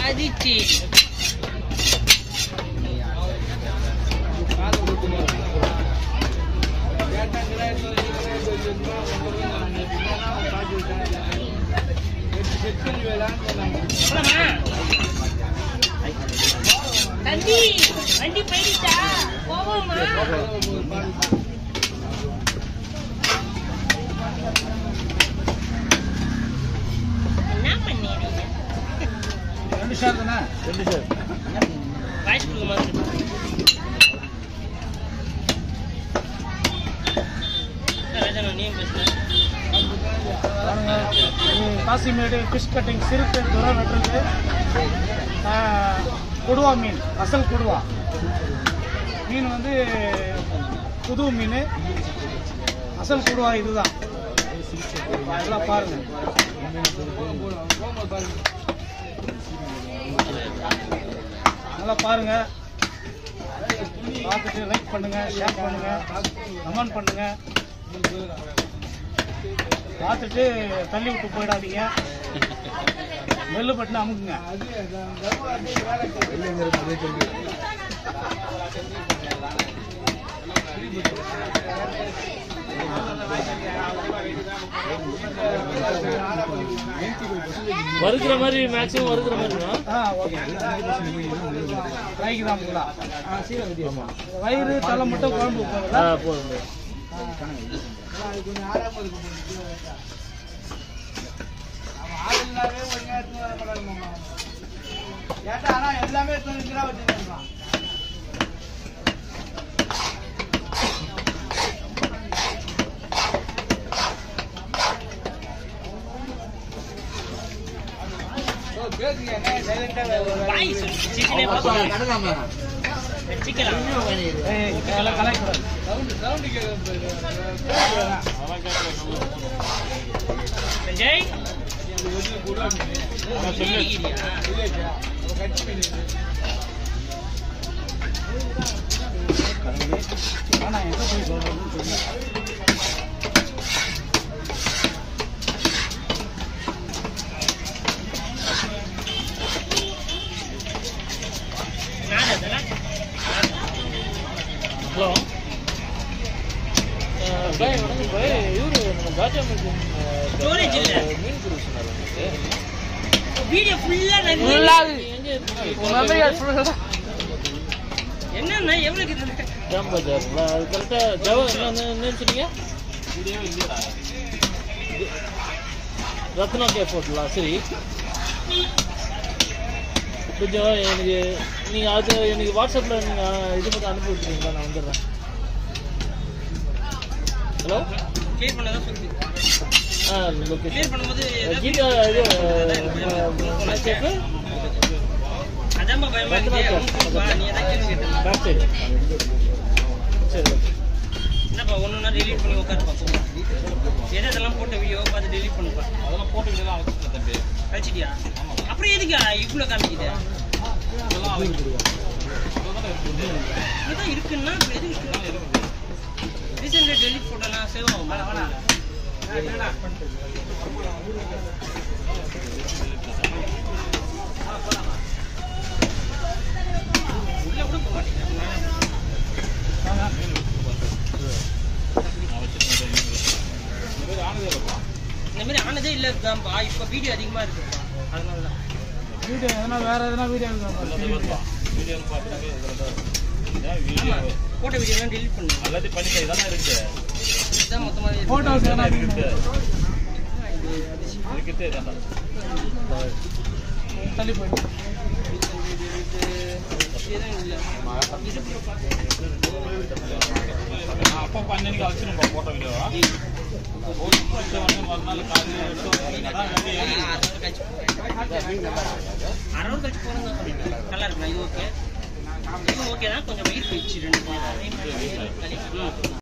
அதிர்ச்சி போலாமா? தம்பி வண்டி போயிடுச்சா போவோமா என்ன பண்ணீங்க ரெண்டு ஷேர் தானே ரெண்டு ஷேர் வாய்ஸ் கொடுக்க மாதிரி ராஜா நீ பேசுறேன் பாருங்க இது காசிமேடு ஃபிஷ் கட்டிங் சிறுத்தை துறை வெட்டுறது ஆஹ், கொடுவா மீன் அசல் கொடுவா மீன் வந்து புது மீன் அசல் கொடுவா இதுதான் அதெல்லாம் பாருங்க நல்லா பாருங்க பார்த்துட்டு லைக் பண்ணுங்க ஷேர் பண்ணுங்க கமெண்ட் பண்ணுங்க பார்த்துட்டு தள்ளி விட்டு போயிடாதீங்க வெள்ளு பட்டுன்னு அமுக்குங்க வறுக்கிற மாதிரி மேக்ஸிமம் வறுக்கிற மாதிரி ஆ ஓகே ரைக்கு தான் முங்களா வயிறு தலை மட்டும் குழம்பு ஆ போகுதா போதும் எல்லாமே வச்சிருக்கான் வாய் சொல்லு சிக்கனே பார்க்கலாம் வச்சுக்கலாம் ஏய் இதெல்லாம் கலாய்க்கூடாது சஞ்சய் ஏறிக்கிறியா? ஆனா எங்க போய் சொல்றதுன்னு தெரியல நாடு அதெல்லாம் ஹலோ பாய் வணக்கம் பாய் இவரு நம்ம காஜா மீன் Storage இல்ல. மீன் கொடுத்துருந்தாரு வீடியோ ஃபுல்லா என்னன்னா எவ்வளவு இருக்குது ஜாம் பஜார்ல அது கரெக்டாக ஜவ என்ன என்ன சொன்னீங்க ரத்னா கே போட்டலாம் சரி கொஞ்சம் எனக்கு நீங்கள் அது எனக்கு வாட்ஸ்அப்பில் நீங்கள் இது மட்டும் அனுப்பி விட்டுறீங்களா நான் வந்துடுறேன் ஹலோ கிளியர் பண்ணதான் சொல்லு ஆ லொக்கேஷன் கிளியர் பண்ணும்போது கீதா இது செஃப் அதாம்மா பயமா இருக்கு உனக்கு வா, நீ எதாவது கேள்வி கேட்டு பேக் சைடு சரி ஓகே என்னப்பா ஒன்று ஒன்றா டெலீட் பண்ணி உட்காருப்பா போ. எது இதெல்லாம் போட்ட வீடியோ பார்த்து டெலீட் பண்ணுப்பா அதெல்லாம் போட்டு வீடியோ தான் வச்சுருக்கேன் தம்பி கழிச்சிட்டியா அப்புறம் எதுக்கு இவ்வளோ காமிக்குது இதெல்லாம் இதுதான் இருக்குன்னா அப்புறம் எது இருக்கு ரீசெண்டாக டெலீட் போட்டோன்னா சேவ் ஆகும் உள்ள கூட போக மாட்டேங்கிறேன் இந்த மாதிரி ஆனதே இல்லை தான்ப்பா இப்போ வீடியோ அதிகமாக இருக்குப்பா அதனால தான் வீடியோ எதனா வேற எதனா வீடியோ வீடியோ பார்த்தாங்க இதில் ஆமா போட்ட வீடியோலாம் டெலீட் பண்ணு எல்லாத்தையும் பண்ணிட்டேன் இதானே இருக்கு இதுதான் மொத்தமாக போட்டோஸ் எதனா இருக்குது இருக்கிறதே இதான்டா தள்ளி போயிட்டு நான் அப்போ பன்னெண்டுக்கு வச்சிருப்பா போட்டோ வீடியோ போட்டு வந்து மறுநாள் காலையில் எடுத்து அதான் வீடியோ அரை hour கழிச்சு போறேன்னு தான் சொல்லிட்டேன். நல்லா இருக்குண்ணா, இது ஓகே இது ஓகே தான் கொஞ்சம் வெயிட் போயிடுச்சு ரெண்டு